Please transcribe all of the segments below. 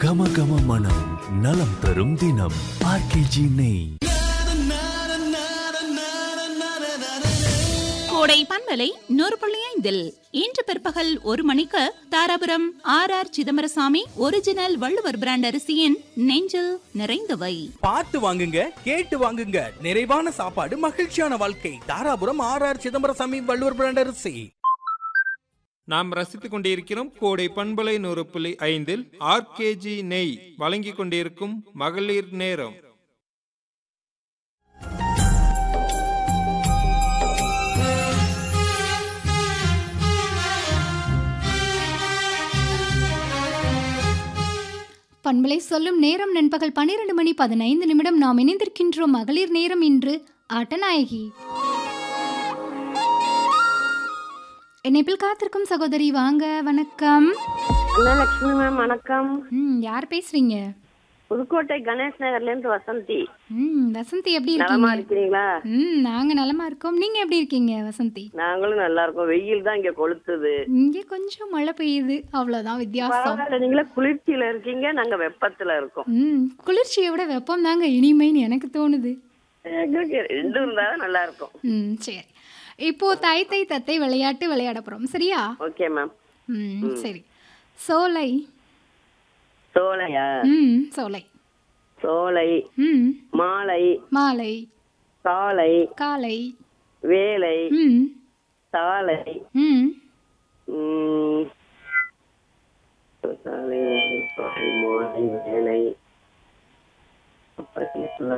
கம கம மனம் நலம் தரும் தினம் ஆர்கேஜி நெய் கோடை பண்பலை நூறு புள்ளி ஐந்தில் இன்று பிற்பகல் ஒரு மணிக்கு Dharapuram R R Chidambarasamy original Valluvar brand அரிசியின் நெஞ்சில் நிறைந்தவை பார்த்து வாங்குங்க கேட்டு வாங்குங்க நிறைவான சாப்பாடு மகிழ்ச்சியான வாழ்க்கை Dharapuram R R Chidambarasamy Valluvar brand அரிசி நாம் ரசித்துக் கொண்டிருக்கிறோம் கோடை பண்பலை நூறு புள்ளி ஐந்தில் ஆர்கேஜி நெய் வழங்கிக் கொண்டிருக்கும் மகளிர் நேரம் பண்பலை சொல்லும் நேரம் நண்பகல் பன்னிரண்டு மணி பதினைந்து நிமிடம் நாம் இணைந்திருக்கின்றோம் மகளிர் நேரம் இன்று ஆட்டநாயகி இணைப்பில் காத்திருக்கும் சகோதரி வாங்க வணக்கம் அன்னலட்சுமி மேம் வணக்கம் ம் யார் பேசுறீங்க புதுக்கோட்டை கணேஷ் நகர்ல இருந்து வசந்தி ம் வசந்தி எப்படி நலமா இருக்கீங்க இருக்கிறீங்களா ம் நாங்க நலமா இருக்கோம் நீங்க எப்படி இருக்கீங்க வசந்தி நாங்களும் நல்லா இருக்கோம் வெயில் தான் இங்க கொளுத்துது இங்கே கொஞ்சம் மழை பெய்யுது அவ்வளவுதான் வித்தியாசம் பரவாயில்ல நீங்களே குளிர்ச்சியில இருக்கீங்க நாங்க வெப்பத்துல இருக்கோம் ம் குளிர்ச்சியை விட வெப்பம் தாங்க இனிமைன்னு எனக்கு தோணுது எங்களுக்கு ரெண்டும் இருந்தாலும் நல்லா இருக்கும் ம் சரி இப்போ தை தை தத்தை விளையாட்டு விளையாட போறோம் சரியா ஓகே மேம் ம் சரி சோலை சோலையா ம் சோலை சோலை ம் மாலை மாலை காலை காலை வேலை ம் சாலை ம் உம், சாலை காலை, மாலை வேலை அப்புறம் என்ன சொல்ல?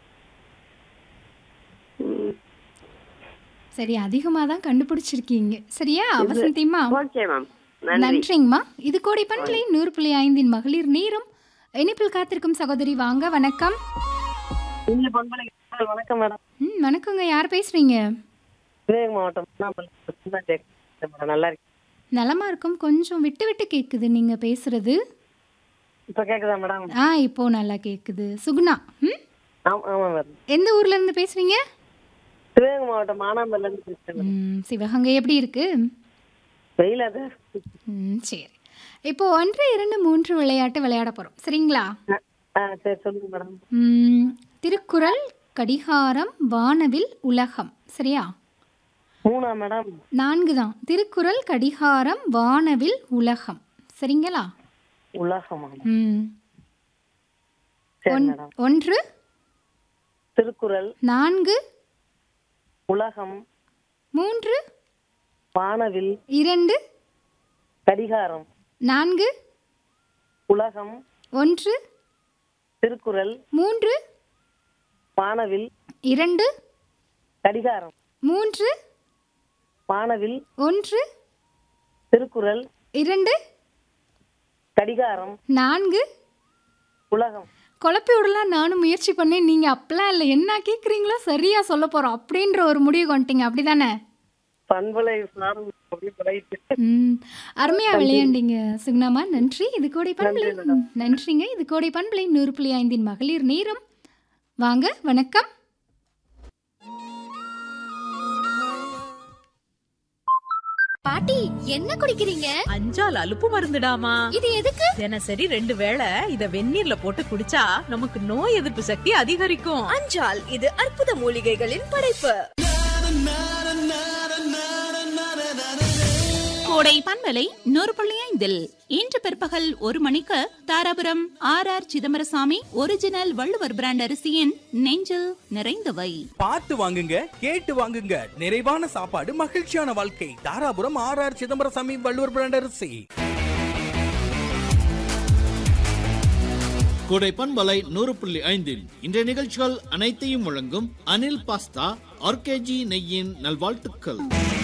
உம், சரி அதிகமாக தான் கண்டுபிடிச்சிருக்கீங்க சரியா வசந்திம்மா ஓகே மேம் நன்றி நன்றிங்கம்மா இது கோடை பண்பலை நூறு புள்ளி ஐந்தின் மகளிர் நேரம் இணைப்பில் காத்திருக்கும் சகோதரி வாங்க வணக்கம் இந்த பொன்மலை வணக்கம் மேடம் ம் வணக்கங்க யார் பேசுறீங்க சிவகங்கை மாவட்டம் அண்ணாமலை சுந்தர் ஜெயக்குமார் மேடம் நல்லா இருக்கு நலமா இருக்கும் கொஞ்சம் விட்டு விட்டு கேட்குது நீங்க பேசுறது இப்ப கேக்குதா மேடம் ஆ இப்போ நல்லா கேட்குது சுகுணா ம் ஆமா ஆமா மேடம் எந்த ஊர்ல இருந்து பேசுறீங்க சிவகங்கை மாவட்டம் மானாமல்ல இருந்து பேசுறேன் மேடம் ம் சிவகங்கை எப்படி இருக்கு வெயிலா தான் இருக்கு. ம் சரி இப்போ ஒன்று இரண்டு மூன்று விளையாட்டு விளையாட போறோம் சரிங்களா ஆ சரி சொல்லுங்க மேடம் ம், திருக்குறள் கடிகாரம் வானவில் உலகம் சரியா மூணா மேடம் நான்கு தான் திருக்குறள் கடிகாரம் வானவில் உலகம் சரிங்களா உலகமா ம் சரி ஒன்- மேடம் ஒன்று திருக்குறள் நான்கு உலகம் மூன்று வானவில் இரண்டு கடிகாரம் நான்கு உலகம் ஒன்று திருக்குறள் மூன்று வானவில் இரண்டு கடிகாரம் மூன்று வானவில் ஒன்று திருக்குறள் இரண்டு கடிகாரம் நான்கு உலகம் குழப்பி விடலாம் நானும் முயற்சி பண்ணேன் நீங்கள் அப்பெல்லாம் இல்லை என்ன கேட்குறீங்களோ சரியாக சொல்ல போகிறோம் அப்படின்ற ஒரு முடிவுக்கு வந்துட்டீங்க அப்படி தானே பண்பலை சாரும் அப்படி பழகிட்டு ம் அருமையாக விளையாண்டீங்க சுகுணாமா நன்றி இது கோடை பண்பலை ம், நன்றிங்க இது கோடை பண்பலை நூறு புள்ளி ஐந்தின் மகளிர் நேரம் வாங்க வணக்கம் பாட்டி என்ன குடிக்கிறீங்க அஞ்சால் அலுப்பு மருந்துடாமா இது எதுக்கு தினசரி ரெண்டு வேளை இத வெந்நீர்ல போட்டு குடிச்சா நமக்கு நோய் எதிர்ப்பு சக்தி அதிகரிக்கும் அஞ்சால் இது அற்புத மூலிகைகளின் படைப்பு கோடை பண்பலை நூறு புள்ளி ஐந்தில் இன்று பிற்பகல் ஒரு மணிக்கு Dharapuram R R Chidambarasamy original Valluvar brand அரிசியின் நெஞ்சில் நிறைந்தவை பார்த்து வாங்குங்க கேட்டு வாங்குங்க நிறைவான சாப்பாடு மகிழ்ச்சியான வாழ்க்கை Dharapuram R R Chidambarasamy Valluvar brand அரிசி கோடை பண்பலை நூறு புள்ளி ஐந்தில் இன்றைய நிகழ்ச்சிகள் அனைத்தையும் வழங்கும் அனில் பாஸ்தா ஆர்கேஜி நெய்யின் நல்வாழ்த்துக்கள்